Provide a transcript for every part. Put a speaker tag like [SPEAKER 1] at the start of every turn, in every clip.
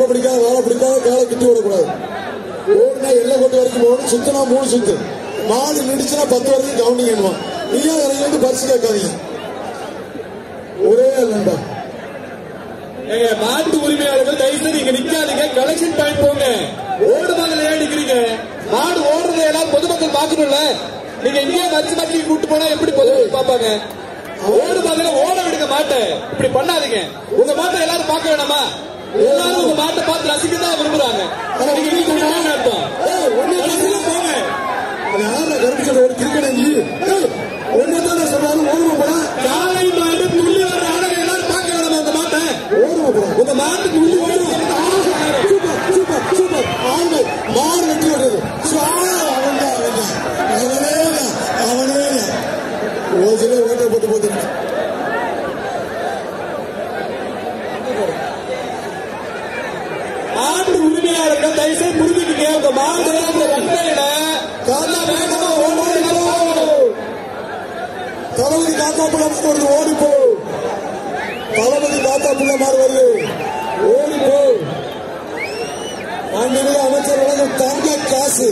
[SPEAKER 1] பிடிக்காத வேலை பிடிக்காத காலை கிட்டி விடக்கூடாது ஓடுனா எல்லை கோட்டு வரைக்கும் போகணும் சுத்தினா மூணு சுத்து மாடு நின்றுச்சுன்னா பத்து வரைக்கும் கவுண்டிங் பண்ணுவான் நீயா இறங்கி வந்து பரிசு கேட்காதீங்க ஒரே ஆள் நண்பா
[SPEAKER 2] ஏங்க, மாட்டு உரிமையாளர்கள் தயவு செய்து இங்க நிக்காதீங்க கலெக்ஷன் பாயிண்ட் போங்க ஓடு மாதிரி ஏன் நிக்கிறீங்க மாடு ஓடுறத எல்லாரும் பொதுமக்கள் பாக்கணும்ல நீங்க இங்கேயே மறைச்சு மறைச்சு கூட்டு போனா எப்படி பொதுமக்கள் பாப்பாங்க ஓடு மாதிரி ஓட விடுங்க மாட்டை இப்படி பண்ணாதீங்க உங்க மாட்டை எல்லாரும் பார்க்க வேணாமா எல்லாரும் உங்க மாட்டை பார்த்து ரசிக்க தான் விரும்புறாங்க ஆனா நீங்க வீட்டு விடாம அர்த்தம் கடைசியில போங்க
[SPEAKER 1] அது யாரா கருப்பிச்சோட ஒரு கிரிக்கெட் நீ ஒன்னு சொன்னாலும் ஓடுமா போடா
[SPEAKER 2] காலை மாடு துள்ளி வர ஆடை எல்லாரும் பார்க்க வேணாமா உங்க மாட்டை
[SPEAKER 1] ஓடுமா போடா
[SPEAKER 2] உங்க மாட்டு துள்ளி ஓடும்
[SPEAKER 1] சூப்பர் சூப்பர் சூப்பர் ஆண்கள் மாடு வெட்டி விடுறது அவன் தான் அவன் தான் அவனே தான் அவனே தான் ஒரு சில ஓட்டை போட்டு போட்டு
[SPEAKER 2] மாட்டு உரிமையாளர்கள் தயவுசெய்து புரிஞ்சுக்கீங்க உங்க மாடு அந்த வண்டையில காலா வேகமா ஓடும்
[SPEAKER 1] தளபதி காத்தா புள்ள வருது ஓடி போ தளபதி காத்தா புள்ள மாறு வருது ஓடி போ மாண்புமிகு அமைச்சர் வழங்கும் தங்க காசு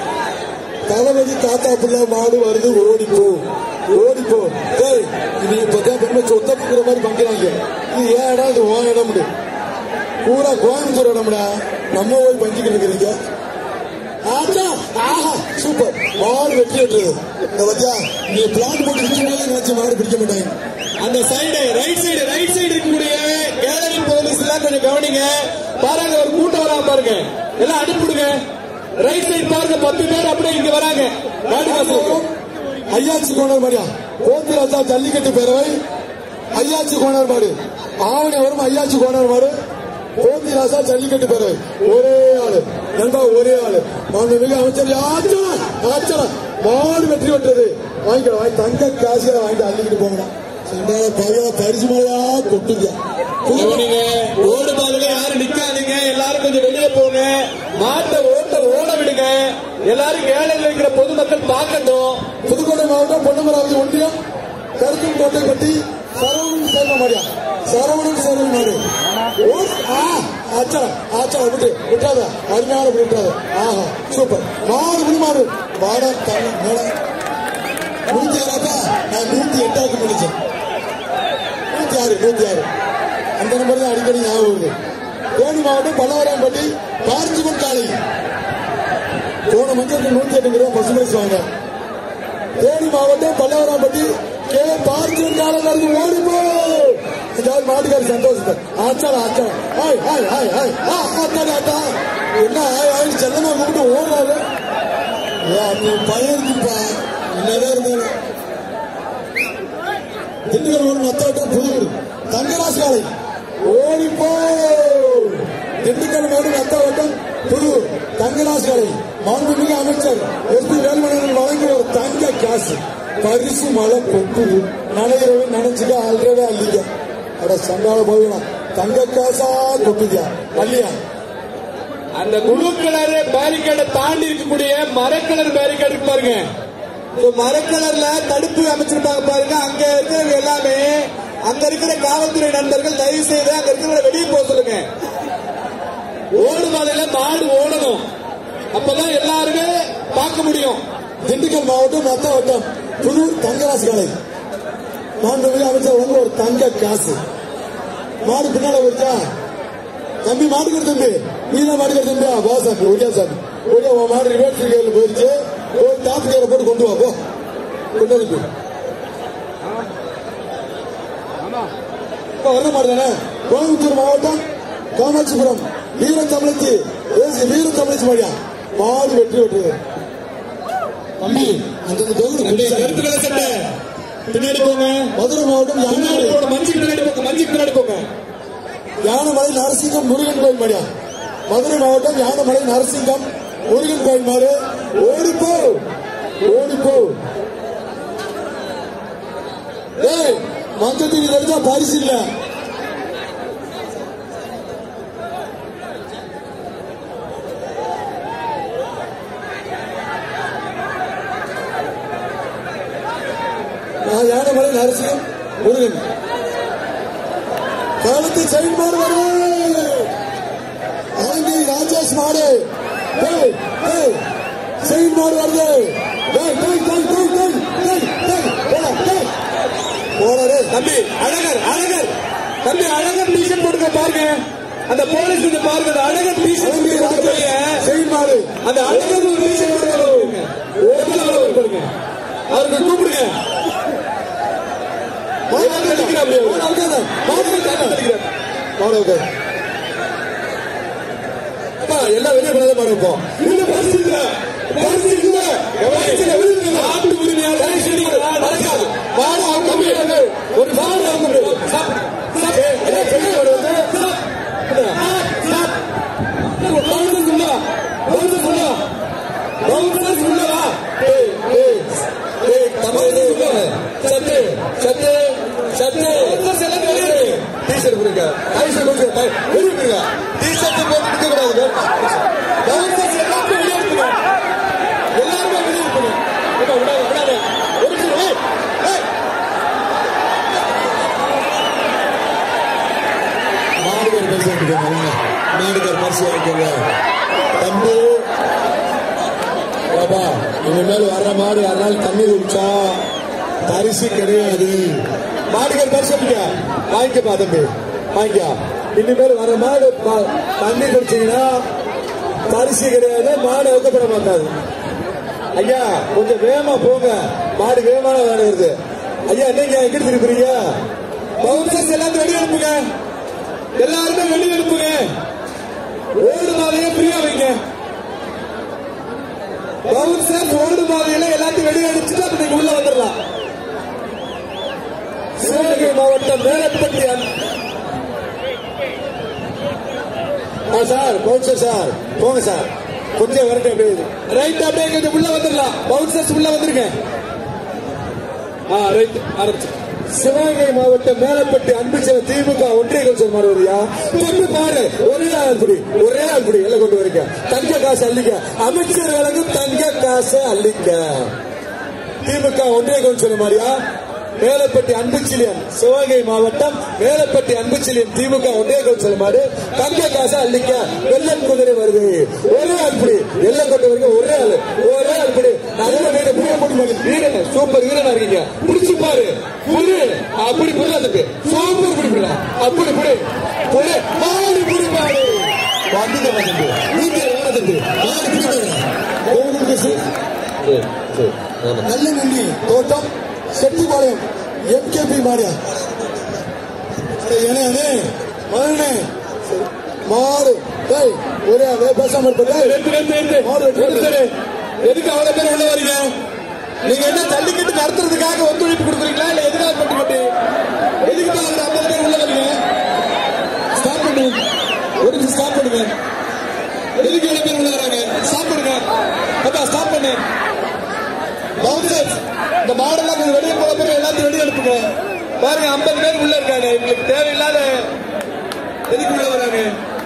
[SPEAKER 1] தளபதி காத்தா புள்ள மாடு வருது ஓடி போ ஓடி போ டேய் இது இப்பதான் பெருமை சொத்த புக்கிற மாதிரி பண்றாங்க இது ஏன் இடம் இது ஓன் இடம் பூரா கோயம்புத்தூர் இடம்டா நம்ம போய் பஞ்சிக்கிட்டு இருக்கிறீங்க ஆச்சா ஆஹா சூப்பர் மாடு வெட்டி விட்டுறது இந்த பத்தியா நீ பிளான் போட்டு நிற்கும் நினைச்சு மாடு பிடிக்க மாட்டாங்க
[SPEAKER 2] அந்த side right side right side இருக்கக்கூடிய கேலரி போலீஸ் எல்லாம் கொஞ்சம் கவனிங்க பாருங்க ஒரு கூட்டம் வரா பாருங்க எல்லாம் அனுப்பிடுங்க ரைட் சைடு பாருங்க பத்து பேர் அப்படியே இங்க வராங்க ராஜகாசம்
[SPEAKER 1] ஐயாச்சி கோணர் மாடியா கோத்தி ராஜா ஜல்லிக்கட்டு பேரவை ஐயாச்சி கோணர் மாடு ஆவணி வரும் ஐயாச்சி கோணர் மாடு கோத்தி ராஜா ஜல்லிக்கட்டு பேரவை ஒரே ஆளு நண்பா ஒரே ஆளு மாண்புமிகு அமைச்சர் ஆச்சரா ஆச்சரா மாடு வெற்றி பெற்றது வாங்கிக்கலாம் வாங்கி தங்க காசுகளை வாங்கிட்டு அள்ளிக்கிட்டு போங்கடா சண்டால பையா பரிசு மழையா கொட்டுங்க
[SPEAKER 2] கவனிங்க ஓடு பாதையில யாரும் நிக்காதீங்க எல்லாரும் கொஞ்சம் வெளியே போங்க மாட்டை ஓட்ட ஓட விடுங்க எல்லாரும் கேளையில் இருக்கிற பொதுமக்கள் பார்க்கட்டும்
[SPEAKER 1] புதுக்கோட்டை மாவட்டம் பொன்னமராவதி ஒன்றியம் கருத்தும் கோட்டை பட்டி சரவணன் சேர்ந்த மாடியா சரவணன் சேர்ந்த மாடு ஓ, ஆ, ஆச்சா ஆச்சா விட்டு விட்டாத அருமையான விட்டாத ஆஹா சூப்பர் மாடு புது மாடு மாடா தங்க மேடம் நூத்தி ஆறாப்பா நான் நூத்தி எட்டாக்கு முடிச்சேன் நூத்தி ஆறு நூத்தி ஆறு அந்த நம்பர் தான் அடிக்கடி ஞாபகம் வருது தேனி மாவட்டம் பல்லவராம்பட்டி பார்த்திபன் காலை போன மஞ்சள் நூத்தி எட்டுங்கிற பசுமை வாங்க தேனி மாவட்டம் பல்லவராம்பட்டி கே பார்த்திபன் காலங்கிறது ஓடி போ ஏதாவது மாட்டுக்காரி சந்தோஷத்தை ஆச்சாரா ஆச்சாரா ஹாய் ஹாய் ஹாய் ஹாய் ஆ ஆத்தாடி ஆத்தா என்ன ஹாய் ஹாய் செல்லமா கூப்பிட்டு ஓடுறாரு ஏ அந்த பையன் இருக்குப்பா என்னதான் இருந்தாலும் திண்டுக்கல் ஒரு நத்தாட்டம் புதுக்குடி தங்கராஜ் காலை ஓடி போ திண்டுக்கல் மாடு நத்தாவட்டம் புதூர் தங்கராஜ் காலை மாண்புமிகு அமைச்சர் எஸ் பி வேல்மணன் வழங்கி ஒரு தங்க காசு பரிசு மழை கொட்டுது நனைகிறவன் நினைச்சுக்க ஆல்ரெடி அள்ளிக்க அட சண்டால போயிடலாம் தங்க காசா கொட்டுதியா அள்ளியா
[SPEAKER 2] அந்த ப்ளூ கலர் பேரிகேடை தாண்டி இருக்கக்கூடிய மரக்கலர் பேரிகேட் இருக்கு பாருங்க So, மரக்கலர்ல தடுப்பு அமைச்சிருப்பாங்க பாருங்க அங்க இருக்கிறவங்க எல்லாமே அங்க இருக்கிற காவல்துறை நண்பர்கள் தயவு செய்து அங்க இருக்கிறவங்க வெளியே போக சொல்லுங்க ஓடு பாதையில மாடு ஓடணும் அப்பதான் எல்லாருமே பார்க்க முடியும்
[SPEAKER 1] திண்டுக்கல் மாவட்டம் நத்தாவட்டம் புதூர் தங்கராஜ் காலை மாண்புமிகு அமைச்சர் வழங்க ஒரு தங்க காசு மாடு பின்னால வருச்சா தம்பி மாட்டுக்கிற தம்பி நீ தான் மாட்டுக்கிற தம்பியா வா சாமி ஒடியா சாமி ஒடியா உன் மாடு ரிவர்ஸ் கேர்ல போயிருச்சு ஒரு டாப் கேர்ல போட்டு கொண்டு வா போ கொண்டு வந்து இப்ப வர மாட்டேனே கோயம்புத்தூர் மாவட்டம் காமாட்சிபுரம் வீர தமிழச்சி வீர தமிழச்சி மாடியா மாடு வெற்றி வெட்டுறது தம்பி அந்தந்த தொகுதி
[SPEAKER 2] கருத்து கலை சட்டை பின்னாடி போங்க
[SPEAKER 1] மதுரை மாவட்டம்
[SPEAKER 2] பின்னாடி
[SPEAKER 1] யானை
[SPEAKER 2] போங்க மஞ்சுக்கு பின்னாடி போங்க மஞ்சுக்கு பின்னாடி போங்க
[SPEAKER 1] யானமலை நரசிங்கம் முருகன் கோயில் மாடியா மதுரை மாவட்டம் யானமலை நரசிங்கம் முருகன் கோயில் மாடு ஓடிப்போ ஓடிப்போ ஏய் மஞ்சத்தில் தெரிஞ்சா பரிசு இல்ல நான் யானமலை நரசிங்கம் முருகன் காலத்து செயல்பாடு வருவது எஸ் மாடு டேய் டேய் செயின் மாடு வருது டேய் டேய் டேய் டேய் டேய் டேய் டேய் போடா டேய் போடா டேய்
[SPEAKER 2] தம்பி அழகர் அழகர் தம்பி அழகர் டிஷர்ட் போட்டுக்க பாருங்க அந்த போலீஸ் கொஞ்சம் பாருங்க அந்த அழகர் டிஷர்ட் போட்டுக்க
[SPEAKER 1] செயின் மாடு
[SPEAKER 2] அந்த அழகர் ஒரு டிஷர்ட் போட்டுக்க பாருங்க அவருக்கு கூப்பிடுங்க எல்லாரும் நடிக்கிறாங்க அப்படியே.
[SPEAKER 1] மாடு அவுக்காத.
[SPEAKER 2] மாடு நடிக்கிறாங்க.
[SPEAKER 1] மாடு அவுக்காத.
[SPEAKER 2] அப்பா, எல்லாம் வெளியே போனதை பாருங்க இப்போ. இல்ல, பரிசு இல்ல. பரிசு இல்ல. பரிசு இல்ல, வெளியே போங்க. நாட்டு உரிமையாளர் பரிசு இல்ல. நடக்காது. மாடு அவங்க முடியாது. ஒரு மாடு அவங்க முடியாது. ஸ்டாப். ஸ்டாப். ஏய், எல்லாம் பெரிய மாடு வந்து. ஸ்டாப். ஸ்டாப். ஸ்டாப். பவுன்சர்ஸ் உள்ள வா. பவுன்சர்ஸ் உள்ள வா. பவுன்சர்ஸ் உள்ள வா. ஏய், ஏய், ஏய், தமிழ் உள்ள வா. சத்து, சத்து, சத்து. பவுன்சர்ஸ் எல்லாம் வெளியே இருக்கு. டீஷர்ட் கொடுங்க டீஷர்ட் கொடுங்க வெளியே கொடுங்க டீஷர்ட் போட்டு இருக்க கூடாது பவுன்சர்ஸ் எல்லாத்தையும் வெளியே இருக்குங்க எல்லாருமே வெளியே இருக்குங்க விடாத விடாத விடாத ஒரு நிமிஷம் ஏய், ஏய்.
[SPEAKER 1] மாடுகார் பரிசு வாங்கிக்கோங்க மாடுகார் பரிசு வாங்கிக்கோங்க தம்பி பாபா இனிமேல் வர்ற மாடு யாராலும் தண்ணி குடிச்சா பரிசு கிடையாது
[SPEAKER 2] மாடுகள் பரிசோதிக்க வாங்கிக்கப்பா தம்பி வாங்கிக்கா
[SPEAKER 1] இனிமேல் வர மாடு ப- தண்ணி குடிச்சீங்கன்னா பரிசு கிடையாது மாடு வைக்கப்பட மாட்டாது ஐயா கொஞ்சம் வேகமா போங்க மாடு வேகமான வேலை வருது ஐயா நீங்க எங்க திருப்பீங்க
[SPEAKER 2] பவுன்சர்ஸ் எல்லாத்தையும் வெளியே அனுப்புங்க எல்லாருமே வெளியே அனுப்புங்க ஓடு மாதிரியே ஃப்ரீயா வைங்க பவுன்சர்ஸ் ஓடு மாதிரியில எல்லாத்தையும் வெளியே அனுப்பிச்சுட்டு அப்ப நீங்க உள்ள வந்துடலாம்
[SPEAKER 1] சிவகங்கை மாவட்டம் மேலப்பட்டி அன்- ஆ, சார் பவுன்சர் சார் போங்க சார் கொஞ்சம் வரட்டும் அப்படியே
[SPEAKER 2] ரைட் அப்படியே கொஞ்சம் உள்ள வந்துடலாம் பவுன்சர்ஸ் உள்ள வந்துருங்க ஆ ரைட் ஆரம்பிச்சு
[SPEAKER 1] சிவகங்கை மாவட்டம் மேலப்பட்டி அன்புச்சல திமுக ஒன்றிய கவுன்சில் மாறுவரியா கொண்டு பாரு ஒரே ஆள் புடி ஒரே ஆள் புடி எல்லாம் கொண்டு வரீங்க தங்க காசு அள்ளிக்க அமைச்சர் வழங்கும் தங்க காசு அள்ளிக்க திமுக ஒன்றிய கவுன்சில் மாதிரியா மேலப்பட்டி அன்புச்சிலியன் சிவகங்கை மாவட்டம் மேலப்பட்டி அன்புச்சிலியன் திமுக ஒன்றிய கவுன்சில் மாடு தங்க காசு அள்ளிக்க வெள்ளம் குதிரை வருது ஒரே ஆள் புடி எல்லாம் கொண்டு வரீங்க ஒரே ஆள் ஒரே ஆள் புடி நல்ல வீடு புரிய போட்டு
[SPEAKER 2] வீரன் சூப்பர் வீரனா இருக்கீங்க புடிச்சு பாரு புடி அப்படி புரியாதுக்கு சூப்பர் புடி புடிடா அப்படி புடி புடி மாடு புடி மாடு
[SPEAKER 1] வந்துட்டு வந்துட்டு வீட்டில் வந்துட்டு மாடு பிடிக்கிறது உங்களுக்கு சரி நல்ல நன்றி தோட்டம் செட்டிப்பாளையம் எம்கேபி மாடியா ஏனே அண்ணே மகனே மாடு டேய் ஒரே அதே பேசாம இருப்பது
[SPEAKER 2] நிறுத்து, நிறுத்து, நிறுத்து.
[SPEAKER 1] மாடு வெட்டு.
[SPEAKER 2] நிறுத்து. எதுக்கு அவ்வளவு பேர் உள்ள வரீங்க நீங்க என்ன ஜல்லிக்கட்டு நடத்துறதுக்காக ஒத்துழைப்பு கொடுக்குறீங்களா இல்ல எதுக்காக பட்டு பட்டு எதுக்கு தான் ஒரு ஐம்பது பேர் உள்ள வரீங்க ஸ்டாப் பண்ணு ஒரு நிமிஷம் ஸ்டாப் பண்ணுங்க எதுக்கு இவ்வளவு பேர் உள்ள வராங்க ஸ்டாப் பண்ணுங்க அப்பா ஸ்டாப் பண்ணு பவுன்சர்ஸ் இந்த மாடெல்லாம் கொஞ்சம் வெளியே போன பேர் எல்லாத்தையும் வெளியே அனுப்புங்க பாருங்க ஐம்பது பேர் உள்ள இருக்காங்க இவங்களுக்கு தேவையில்லாத எதுக்கு உள்ள வராங்க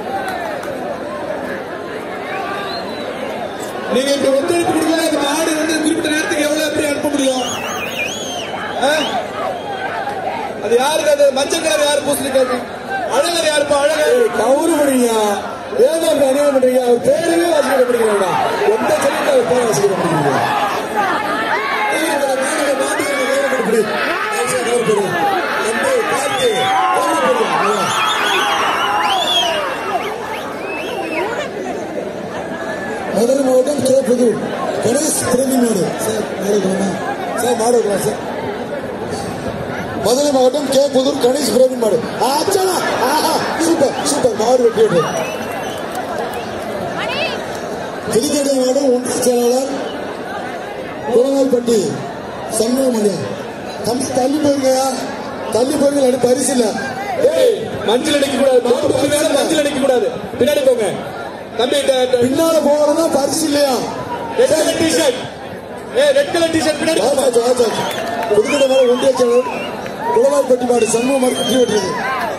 [SPEAKER 2] நீங்க இப்ப ஒத்துழைப்பு கொடுக்கல இந்த மாடு வந்து குறிப்பிட்ட நேரத்துக்கு எவ்வளவு எப்படி அனுப்ப முடியும் ஆ? அது யாருக்கு அது மஞ்சள் கலர் யாரு பூசணிக்காது அழகர் யாருப்பா அழகர்
[SPEAKER 1] கவுரு பண்ணீங்க ஏதோ அநியாயம் பண்றீங்க அவர் பேரவே வாசிக்க முடியுங்களா எந்த சொல்லிட்டு அவர் பேர் வாசிக்க முடியுங்க மதுரை மாவட்டம் கே புதூர் கணேஷ் பிரேமி மாடு சார் மாடு வைக்கலாமா? சார் மாடு வைக்கலாம் சார் மதுரை மாவட்டம் கே புதூர் கணேஷ் பிரேமி மாடு ஆச்சா ஆஹா சூப்பர் சூப்பர் மாடு வெட்டி விட்டு புதுக்கோட்டை மாவட்டம் ஒன்றிய செயலாளர் குளவாய்ப்பட்டி சண்முகமணியன் தம்பி தள்ளி போயிருங்கயா தள்ளி போயிருங்க எனக்கு பரிசு இல்ல
[SPEAKER 2] ஏய், மஞ்சள் அடிக்க கூடாது மாட்டு மேல மஞ்சள் அடிக்க கூடாது பின்னாடி போங்க தம்பி
[SPEAKER 1] பின்னால போகிறதா பரிசு இல்லையா
[SPEAKER 2] ரெட் கலர் டிஷர்ட் ஏ ரெட் கலர் டிஷர்ட் பின்னாடி போங்க.
[SPEAKER 1] ராஜாஜ் ராஜாஜ் புதுக்கோட்டை மாவட்டம் ஒன்றிய செயலாளர் குளவாய்ப்பட்டி மாடு சண்முகம் மாடு வெற்றி பெற்றது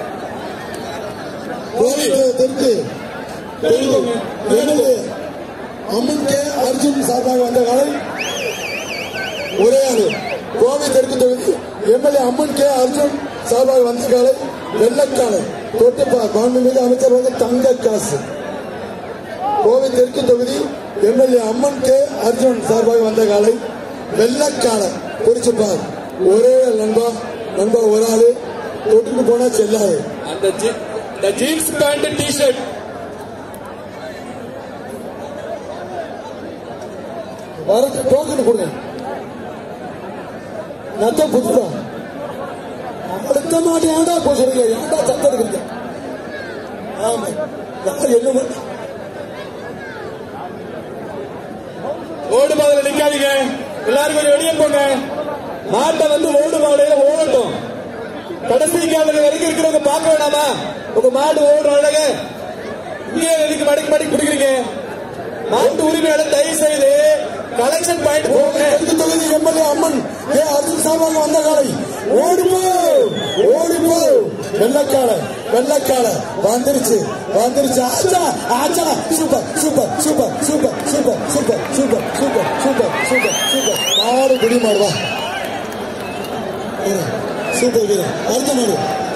[SPEAKER 1] கோவில் தெற்கு தெற்கு எம்எல்ஏ அம்மன் கே அர்ஜுன் சார்பாக வந்த காலை ஒரே ஆளு கோவை தெற்கு தொகுதி எம்எல்ஏ அம்மன் கே அர்ஜுன் சார்பாக வந்த காலை வெள்ளக்காலை தொட்டு மாண்புமிகு அமைச்சர் வந்து தங்க காசு கோவை தெற்கு தொகுதி எம்எல்ஏ அம்மன் கே அர்ஜுன் சார்பாக வந்த காலை வெள்ளக்கால குறிச்சுப்பார் ஒரே ஆள் நண்பா நண்பா ஒரு ஆளு தொட்டுக்கு போனா செல்லாது
[SPEAKER 2] அந்த ஜீ- இந்த ஜீன்ஸ் பேண்ட் டி-ஷர்ட்
[SPEAKER 1] வர டோக்கன் கொடுங்க நத்த புதுப்பா அடுத்த மாட்டு ஏன்டா போய் சொல்றீங்க ஏன்டா சத்தம் எடுக்கிறீங்க ஆமா யார் என்ன பண்ண-
[SPEAKER 2] ஓடு பாதையில நிக்காதீங்க எல்லாரும் கொஞ்சம் வெளியே போங்க மாட்டை வந்து ஓடு பாதையில ஓடட்டும் கடைசி காலம் வரைக்கும் இருக்கிறவங்க பார்க்க வேணாமா உங்க மாடு ஓடுற அழக இங்கே எதுக்கு மடக்கி மடக்கி பிடிக்கிறீங்க மாட்டு உரிமையாளர் தயவு செய்து கலெக்ஷன் பாயிண்ட் போங்க
[SPEAKER 1] தெற்கு தொகுதி எம்எல்ஏ அம்மன் ஏ அர்ஜுன் சார்பாக வந்த காலை ஓடிப்போ ஓடிப்போ வெள்ளக்கால வெள்ளக்கால வந்துருச்சு வந்துருச்சு ஆச்சா ஆச்சா super super super super super super super super super super super மாடு குடி மாடுவா சூப்பர் வீரன் அடுத்த மாடு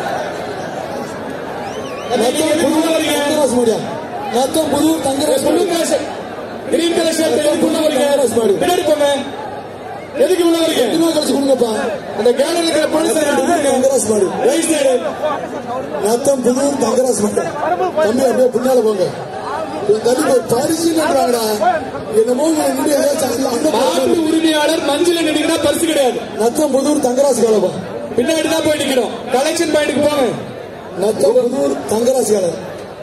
[SPEAKER 2] நீங்க எதுக்கு உள்ள வரீங்க?
[SPEAKER 1] தங்கராஜ் மாடியா நத்தம் புது தங்கராஜ்
[SPEAKER 2] ப்ளூ
[SPEAKER 1] மாடு
[SPEAKER 2] colour shirt, green colour shirt எதுக்கு உள்ள வரீங்க? பின்னாடி போங்க எதுக்கு உள்ள வரீங்க
[SPEAKER 1] இன்னும் கழிச்சு கொடுங்கப்பா
[SPEAKER 2] அந்த கேலரியில் இருக்கிற போலீஸ்
[SPEAKER 1] தங்கராஜ் மாடு
[SPEAKER 2] ரைட் சைடு
[SPEAKER 1] நத்தம் புதூர் தங்கராஜ் மட்டும் தம்பி அப்படியே பின்னால போங்க உன் தம்பி போய் பரிசுன்றாங்கடா என்னமோ உங்களை நின்று ஏதாச்சும் அங்க
[SPEAKER 2] மாட்டு
[SPEAKER 1] போய்
[SPEAKER 2] உரிமையாளர் மஞ்சள் நினைக்கிறா பரிசு கிடையாது
[SPEAKER 1] நத்தம் புதூர் தங்கராஜ் காலப்பா
[SPEAKER 2] பின்னாடி தான் போய் நிக்கிறோம் கலெக்ஷன் பாயிண்ட்க்கு போங்க
[SPEAKER 1] நத்தம் புதூர் தங்கராஜ் காலம்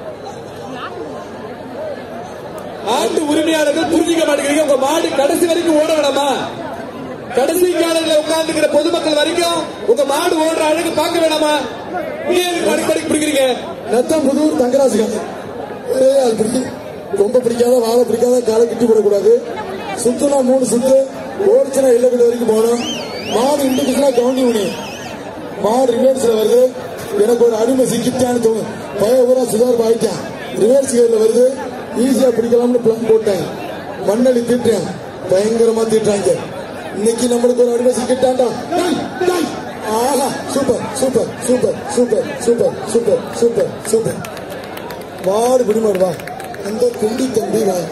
[SPEAKER 2] மாட்டு உரிமையாளர்கள் புரிஞ்சிக்க மாட்டேங்கிறீங்க உங்க மாடு கடைசி வரைக்கும் ஓட வேணாமா கடைசி காலத்துல உட்கார்ந்துக்கிற பொதுமக்கள் வரைக்கும் உங்க மாடு ஓடுற அழகு பார்க்க வேணாமா நீங்க எதுக்கு அடிக்கடி பிடிக்கிறீங்க
[SPEAKER 1] நத்தம் புதூர் தங்கராஜ் காலம் ஏ அது பிடிக்கும் ரொம்ப பிடிக்காத வாழை பிடிக்காத காலை கிட்டி போடக்கூடாது சுத்துனா மூணு சுத்து ஓடிச்சுனா இல்லக்குள்ள வரைக்கும் போகணும் மாடு இண்டுக்குச்சுனா கவுண்டி முடியும் மாடு ரிவர்ஸ்ல வருது எனக்கு ஒரு அடிமை சிக்கிட்டான்னு தோணும் பய ஊரா சுதார் ஆயிட்டான் ரிவர்ஸ் கேர்ல வருது ஈஸியா பிடிக்கலாம்னு பிளான் போட்டேன் மண்ணளி தீட்டேன் பயங்கரமா தீட்டாங்க இன்னைக்கு நம்மளுக்கு ஒரு அடிமை சிக்கிட்டான்டா டேய், டேய். ஆஹா super super super super super super super super மாடு பிடிமாடு வா அந்த குண்டி தம்பி வா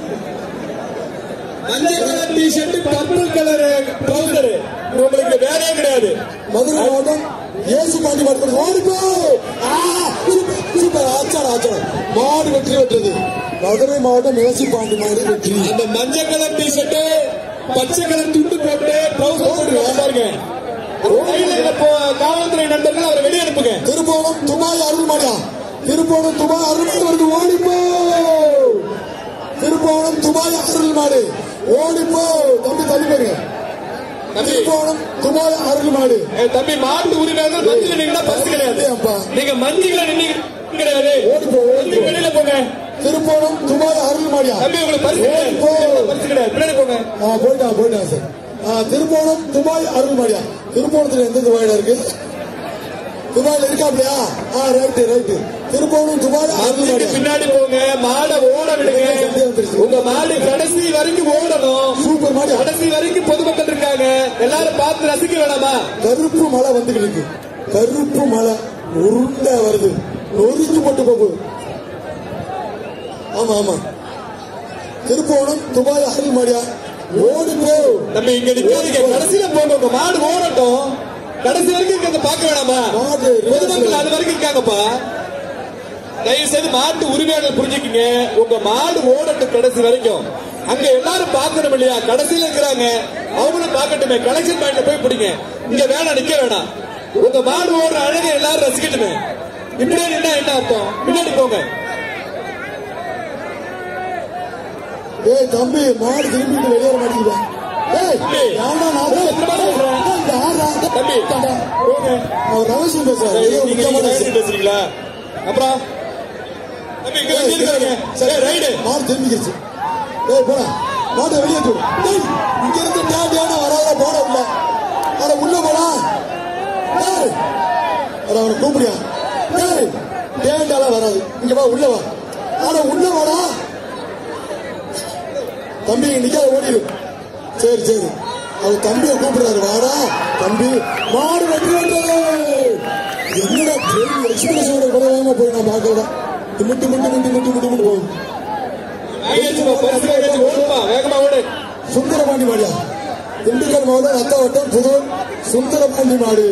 [SPEAKER 2] மஞ்சள் colour T shirt purple colour trouser உங்களுக்கு வேலையே கிடையாது
[SPEAKER 1] மதுரை மாவட்டம் ஏசு பாண்டி மாடு ஓடிப்போ சூப்பர் சூப்பர் ஆச்சாரம் ஆச்சாரம் மாடு வெற்றி பெற்றது மதுரை மாவட்டம் ஏசு பாண்டி மாடு வெற்றி
[SPEAKER 2] அந்த மஞ்சள் கலர் டிஷர்ட் பச்சை கலர் துண்டு போட்டு ட்ரௌசர் போட்டு வாங்க பாருங்க கையில இருக்கிற போ- காவல்துறை நண்பர்கள் அவரை வெளியே அனுப்புங்க
[SPEAKER 1] திருப்போணம் துபாய் அருள் மாடியா திருப்போணம் துபாய் அருள் மாடு வருது ஓடிப்போ திருப்போணம் துபாய் அருள் மாடு ஓடிப்போ தம்பி தள்ளி பாருங்க
[SPEAKER 2] தம்பி
[SPEAKER 1] திருப்போணம் துபாய் அருள் மாடு
[SPEAKER 2] ஏய், தம்பி மாட்டு உரிமையாளர் மஞ்சள் நின்னா பரிசு கிடையாது
[SPEAKER 1] அப்பா
[SPEAKER 2] நீங்க மஞ்சள் நின்னீங்க கிடையாது
[SPEAKER 1] ஓடிப்போ
[SPEAKER 2] தம்பி
[SPEAKER 1] ஓடிப்போ
[SPEAKER 2] வெளியில போங்க
[SPEAKER 1] திருப்போணம் துபாய் அருள் மாடியா
[SPEAKER 2] தம்பி உங்களுக்கு பரிசு கிடையாது
[SPEAKER 1] ஓடிப்போ
[SPEAKER 2] பரிசு கிடையாது பின்னாடி போங்க
[SPEAKER 1] ஆ போயிட்டான் போயிட்டான் சார் ஆ, திருப்போணம் துபாய் அருள்மாடியா திருப்போணத்துல எந்த துபாயில இருக்கு துபாயில இருக்காப்லையா ஆ ரைட்டு ரைட்டு திருப்போணம் துபாய்
[SPEAKER 2] மஞ்சளுக்கு
[SPEAKER 1] அருள்மாடியா
[SPEAKER 2] பின்னாடி போங்க மாடை ஓட விடுங்க உங்க மாடு கடைசி வரைக்கும் ஓடணும்
[SPEAKER 1] சூப்பர் மாடியா
[SPEAKER 2] கடைசி வரைக்கும் பொதுமக்கள் இருக்காங்க எல்லாரும் பார்த்து ரசிக்க வேணாமா
[SPEAKER 1] கருப்பு மழை வந்துகிட்டு இருக்கு கருப்பு மழை உருண்டை வருது நொறுக்கி போட்டு போகுது ஆமா ஆமா திருப்போணம் துபாய் அருள்மாடியா ஓடி போ
[SPEAKER 2] நம்ம இங்க நிக்காதீங்க கடைசியில போங்க உங்க மாடு ஓடட்டும் கடைசி வரைக்கும் இருக்கிறத பார்க்க வேணாமா
[SPEAKER 1] மாடு
[SPEAKER 2] பொதுமக்கள் அது வரைக்கும் இருக்காங்கப்பா தயவு செய்து மாட்டு உரிமையாளர் புரிஞ்சுக்கிங்க உங்க மாடு ஓடட்டும் கடைசி வரைக்கும் அங்க எல்லாரும் பார்க்கணும் இல்லையா கடைசியில இருக்கிறாங்க அவங்களும் பார்க்கட்டுமே கலெக்ஷன் பாயிண்ட்ல போய் பிடிங்க இங்க வேணாம் நிக்க வேணாம் உங்க மாடு ஓடுற அழகை எல்லாரும் ரசிக்கட்டுமே இப்படியே நின்னா என்ன அர்த்தம் பின்னாடி போங்க
[SPEAKER 1] ஏய் தம்பி மாடு திரும்பிட்டு வெளியேற மாட்டேங்குதா ஏய் யாரா நான்
[SPEAKER 2] ஏய், இந்த மாதிரி சொல்றேன்.
[SPEAKER 1] ஏய், யாரா
[SPEAKER 2] தம்பி
[SPEAKER 1] தாண்டா.
[SPEAKER 2] போங்க
[SPEAKER 1] அவர் ரகசியம் பேசுறாரு ஏதோ
[SPEAKER 2] நீங்க
[SPEAKER 1] முக்கியமான
[SPEAKER 2] நீங்க
[SPEAKER 1] விஷயம்.
[SPEAKER 2] பேசுறீங்களா அப்புறம் தம்பி இங்க வந்து இருக்காங்க சரி ரைடு
[SPEAKER 1] மாடு திரும்பிக்கிச்சு ஏய் போடா மாட்டை வெளியே தூ டேய் இங்க இருந்து டேடியான வராத போட இல்ல அட உள்ள போடா டேய் அட அவனை கூப்பிடியா டேய் டேண்டால வராது இங்க வா உள்ள வா அட உள்ள வாடா தம்பி இங்க நிக்காத ஓடிடு சரி சரி அவர் தம்பியை கூப்பிடுறாரு வாடா தம்பி மாடு வெற்றி வென்றது என்னடா ட்ரெயின் எக்ஸ்பிரஸோட கூட வேகமா போய் நான் பார்க்கல முட்டு முட்டு முட்டு முட்டு முட்டு முட்டு போகும்
[SPEAKER 2] ஆயிடுச்சுப்பா, பரிசு ஆயிடுச்சு. ஓடுப்பா, வேகமா ஓடு.
[SPEAKER 1] சுந்தரபாண்டி மாடியா திண்டுக்கல் மாவட்டம் அத்தாவட்டம் புதூர் சுந்தரபாண்டி மாடு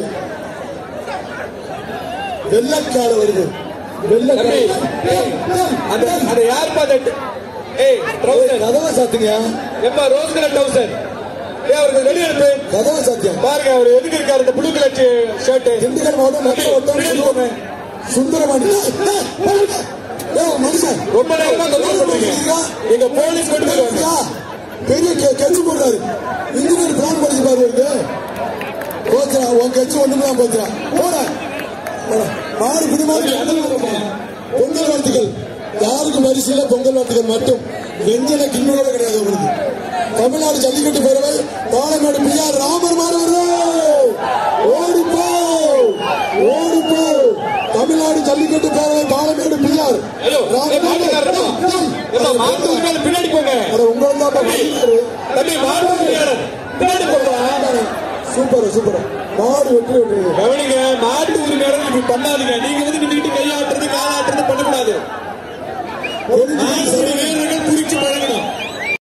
[SPEAKER 1] வெள்ளக்கால வருது
[SPEAKER 2] தம்பி,
[SPEAKER 1] வெள்ளக்கால
[SPEAKER 2] ஏய், அந்த அந்த யாருப்பா அந்த ஏய் ட்ரௌசர்
[SPEAKER 1] கதவை சாத்துங்க
[SPEAKER 2] எப்பா ரோஸ் கலர் ட்ரௌசர் ஏய் அவருக்கு ரெடி அனுப்பு
[SPEAKER 1] கதவை சாத்தியா
[SPEAKER 2] பாருங்க அவர் எதுக்கு இருக்காரு இந்த ப்ளூ கலர் ஷர்ட்
[SPEAKER 1] திண்டுக்கல் மாவட்டம் அத்தாவட்டம் புதூர் சுந்தரபாண்டி ஏய், ஏய், மனுஷன்
[SPEAKER 2] ரொம்ப நேரமா தொந்தரவு பண்றீங்க எங்க போலீஸ் கொண்டு போயிருவாங்க
[SPEAKER 1] ஐயா, பெரிய கெ- கெச்சு போடுறாரு இன்ஜினியர் பிளான் படிச்சு பாரு இருக்கு போச்சுரா உன் கட்சி ஒண்ணுமே போச்சுரா போட போடா. மாடு குடிமாறு பொங்கல் வாழ்த்துக்கள் யாருக்கு பரிசு பொங்கல் வாழ்த்துக்கள் மட்டும் வெஞ்சன கிண்ணோட கிடையாது உங்களுக்கு தமிழ்நாடு ஜல்லிக்கட்டு பேரவை பாலநாடு பிஆர் ராமர் மாறு ஓடிப்போ ஓடிப்போ தமிழ்நாடு ஜல்லிக்கட்டு பேரவை பாலநாடு பிஆர்
[SPEAKER 2] ஐயோ ஏய், மாட்டுக்காரர் எப்பா மாட்டு உரிமையாளர் பின்னாடி போங்க
[SPEAKER 1] உங்களை தான் பண்ணிருக்காரு
[SPEAKER 2] தம்பி மாட்டு உரிமையாளர் பின்னாடி போங்க
[SPEAKER 1] சூப்பர் சூப்பர் மாடு வெற்றி வெற்றி
[SPEAKER 2] கவனிங்க மாட்டு உரிமையாளர் இப்படி பண்ணாதீங்க நீங்க வந்து நின்றுட்டு கையாட்டுறது காலாட்டுறது பண்ணக்கூடாது
[SPEAKER 1] தெரிஞ்சு